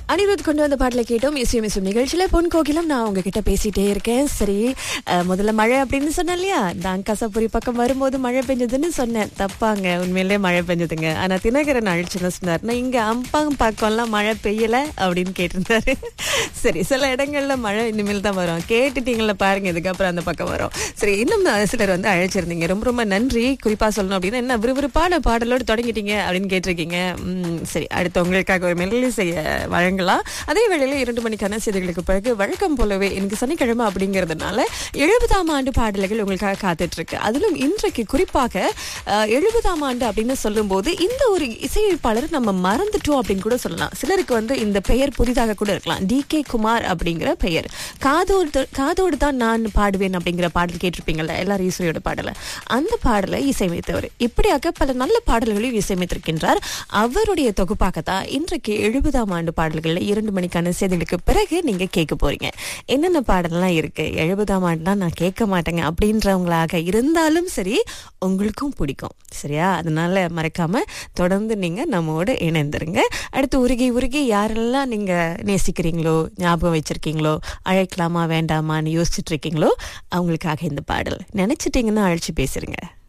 அனிருத் கொண்டு வந்த பாட்டில கேட்டோம் இசையும் இசையும் நிகழ்ச்சியில பொன் கோகிலம் நான் உங்ககிட்ட பேசிட்டே இருக்கேன் சரி அஹ், முதல்ல மழை அப்படின்னு சொன்னேன் இல்லையா நான் கசப்புரி பக்கம் வரும்போது மழை பெஞ்சதுன்னு சொன்னேன் தப்பாங்க உண்மையிலே மழை பெஞ்சதுங்க ஆனா தினகரன் அழிச்சுன்னு சொன்னார் நான் இங்க அம்பாங் பக்கம்லாம் மழை பெய்யல அப்படின்னு கேட்டிருந்தாரு சரி சில இடங்கள்ல மழை இனிமேல் தான் வரும் கேட்டுட்டீங்களா பாருங்க இதுக்கப்புறம் அந்த பக்கம் வரும் சரி இன்னும் சிலர் வந்து அழைச்சிருந்தீங்க ரொம்ப ரொம்ப நன்றி குறிப்பா சொல்லணும் அப்படின்னா என்ன விறுவிறுப்பான பாடலோடு தொடங்கிட்டீங்க அப்படின்னு கேட்டிருக்கீங்க ம், சரி அடுத்து உங்களுக்காக ஒரு மெல்லி செய்ய வழங்கலாம் அதே வேளையில இரண்டு மணிக்கான செய்திகளுக்கு பிறகு வழக்கம் போலவே எனக்கு சனிக்கிழமை அப்படிங்கிறதுனால எழுபதாம் ஆண்டு பாடல்கள் உங்களுக்காக காத்துட்டு இருக்கு அதிலும் இன்றைக்கு குறிப்பாக அஹ், எழுபதாம் ஆண்டு அப்படின்னு சொல்லும்போது இந்த ஒரு இசையமைப்பாளர் நம்ம மறந்துட்டோம் அப்படின்னு கூட சொல்லலாம் சிலருக்கு வந்து இந்த பெயர் புதிதாக கூட இருக்கலாம் டி கே குமார் அப்படிங்கிற பெயர் காதோடு காதோடு தான் நான் பாடுவேன் அப்படிங்கிற பாடல் கேட்டிருப்பீங்கல்ல எல்லாரும் ஈஸ்வரியோட பாடலை அந்த பாடலை இசையமைத்தவர் இப்படியாக பல நல்ல பாடல்களையும் இசையமைத்திருக்கின்றார் அவருடைய தொகுப்பாகத்தான் இன்றைக்கு எழுபதாம் ஆண்டு பாடல்கள்ல இரண்டு மணிக்கான செய்திகளுக்கு பிறகு நீங்க கேட்க போறீங்க என்னென்ன பாடல்லாம் இருக்கு எழுபதாம் ஆண்டுலாம் நான் கேட்க மாட்டேங்க அப்படின்றவங்களாக இருந்தாலும் சரி உங்களுக்கும் பிடிக்கும் சரியா அதனால மறக்காம தொடர்ந்து நீங்க நம்மோடு இணைந்துருங்க அடுத்து உருகி உருகி யாரெல்லாம் நீங்க நேசிக்கிறீங்களோ ஞாபகம் வச்சிருக்கீங்களோ அழைக்கலாமா வேண்டாமான்னு யோசிச்சுட்டு இருக்கீங்களோ அவங்களுக்காக இந்த பாடல் நினைச்சிட்டீங்கன்னா அழைச்சு பேசுறீங்க